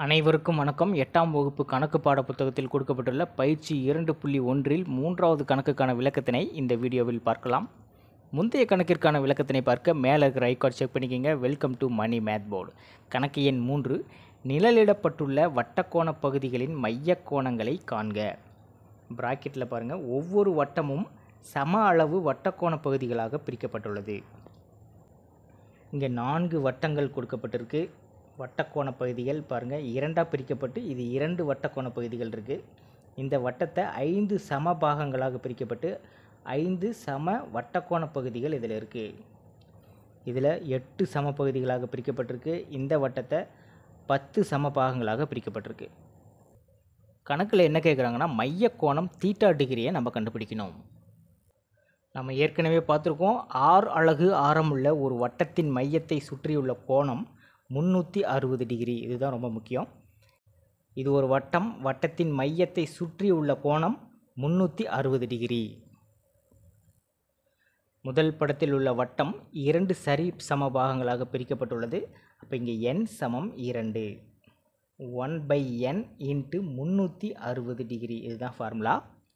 அனைவருக்கும் வணக்கம் எட்டாம் வகுப்பு கணக்கு பாட புத்தகத்தில் கொடுக்கப்பட்டுள்ள பயிற்சி இரண்டு புள்ளி ஒன்றில் மூன்றாவது கணக்குக்கான விளக்கத்தினை இந்த வீடியோவில் பார்க்கலாம் முந்தைய கணக்கிற்கான விளக்கத்தினை பார்க்க மேலே இருக்கிற ஐகார்ட் செக் பண்ணிக்கோங்க welcome to Mani math board கணக்கு எண் மூன்று நிழலிடப்பட்டுள்ள வட்டக்கோண பகுதிகளின் மையக் கோணங்களை காண்க பிராக்கெட்டில் பாருங்கள் ஒவ்வொரு வட்டமும் சம அளவு வட்டக்கோண பகுதிகளாக பிரிக்கப்பட்டுள்ளது இங்கே நான்கு வட்டங்கள் கொடுக்கப்பட்டிருக்கு வட்டக்கோண பகுதிகள் பாருங்கள் இரண்டாக பிரிக்கப்பட்டு இது இரண்டு வட்டக்கோண பகுதிகள் இருக்குது இந்த வட்டத்தை ஐந்து சம பாகங்களாக பிரிக்கப்பட்டு ஐந்து சம வட்டக்கோண பகுதிகள் இதில் இருக்குது இதில் எட்டு சம பகுதிகளாக பிரிக்கப்பட்டிருக்கு இந்த வட்டத்தை பத்து சம பாகங்களாக பிரிக்கப்பட்டிருக்கு கணக்கில் என்ன கேட்குறாங்கன்னா மையக்கோணம் தீட்டா டிகிரியை நம்ம கண்டுபிடிக்கணும் நம்ம ஏற்கனவே பார்த்துருக்கோம் ஆறு அலகு ஆரமுள்ள ஒரு வட்டத்தின் மையத்தை சுற்றியுள்ள கோணம் முந்நூற்றி அறுபது டிகிரி இதுதான் ரொம்ப முக்கியம் இது ஒரு வட்டம் வட்டத்தின் மையத்தை சுற்றியுள்ள கோணம் முந்நூற்றி அறுபது டிகிரி முதல் படத்தில் உள்ள வட்டம் இரண்டு சரி சம பாகங்களாக பிரிக்கப்பட்டுள்ளது அப்போ இங்கே என் சமம் இரண்டு ஒன் பை என் இன்ட்டு முந்நூற்றி அறுபது டிகிரி இதுதான் ஃபார்முலா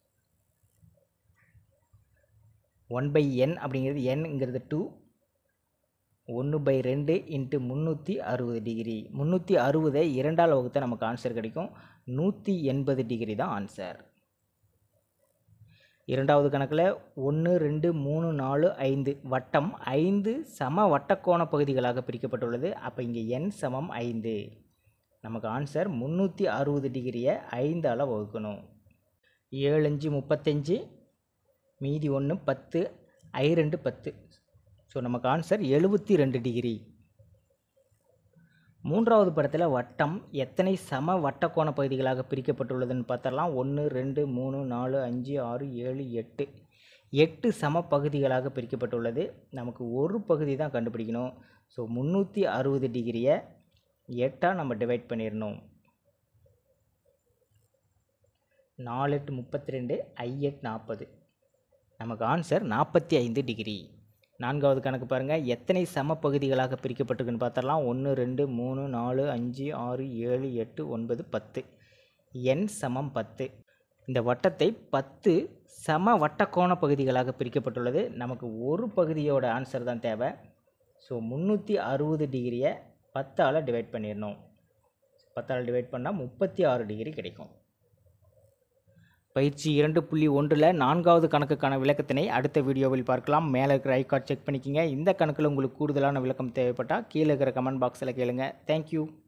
ஒன் பை என் அப்படிங்கிறது என்ங்கிறது டூ ஒன்று பை ரெண்டு இன்ட்டு முந்நூற்றி அறுபது டிகிரி முந்நூற்றி அறுபதை இரண்டால் வகுத்த நமக்கு ஆன்சர் கிடைக்கும் நூற்றி எண்பது டிகிரி தான் ஆன்சர் இரண்டாவது கணக்கில் ஒன்று ரெண்டு மூணு நாலு ஐந்து வட்டம் ஐந்து சம வட்டக்கோண பகுதிகளாக பிரிக்கப்பட்டுள்ளது அப்போ இங்கே என் சமம் ஐந்து நமக்கு ஆன்சர் முந்நூற்றி அறுபது டிகிரியை ஐந்தால் வகுக்கணும் ஏழு அஞ்சு முப்பத்தஞ்சு மீதி ஒன்று பத்து ஐ ரெண்டு பத்து ஸோ நமக்கு ஆன்சர் எழுபத்தி ரெண்டு டிகிரி மூன்றாவது படத்தில் வட்டம் எத்தனை சம வட்டக்கோண பகுதிகளாக பிரிக்கப்பட்டுள்ளதுன்னு பார்த்தரலாம் ஒன்று ரெண்டு மூணு நாலு அஞ்சு ஆறு ஏழு எட்டு எட்டு சம பகுதிகளாக பிரிக்கப்பட்டுள்ளது நமக்கு ஒரு பகுதி தான் கண்டுபிடிக்கணும் ஸோ முந்நூற்றி அறுபது டிகிரியை எட்டாக நம்ம டிவைட் பண்ணிடணும் நாலு எட்டு முப்பத்தி ரெண்டு ஐ எட் நாற்பது நமக்கு ஆன்சர் நாற்பத்தி ஐந்து டிகிரி நான்காவது கணக்கு பாருங்கள் எத்தனை சம பகுதிகளாக பிரிக்கப்பட்டிருக்குன்னு பார்த்தரலாம் ஒன்று ரெண்டு மூணு நாலு அஞ்சு ஆறு ஏழு எட்டு ஒன்பது பத்து என் சமம் பத்து இந்த வட்டத்தை பத்து சம வட்டக்கோண பகுதிகளாக பிரிக்கப்பட்டுள்ளது நமக்கு ஒரு பகுதியோட ஆன்சர் தான் தேவை ஸோ முந்நூற்றி அறுபது டிகிரியை பத்தால் டிவைட் பண்ணிடணும் பத்தால் டிவைட் பண்ணால் முப்பத்தி ஆறு டிகிரி கிடைக்கும் பயிற்சி இரண்டு புள்ளி ஒன்றில் நான்காவது கணக்குக்கான விளக்கத்தினை அடுத்த வீடியோவில் பார்க்கலாம் மேலே இருக்கிற ஐகார்ட் செக் பண்ணிக்கிங்க இந்த கணக்கில் உங்களுக்கு கூடுதலான விளக்கம் தேவைப்பட்டால் கீழே இருக்கிற கமெண்ட் பாக்ஸில் கேளுங்க தேங்க்யூ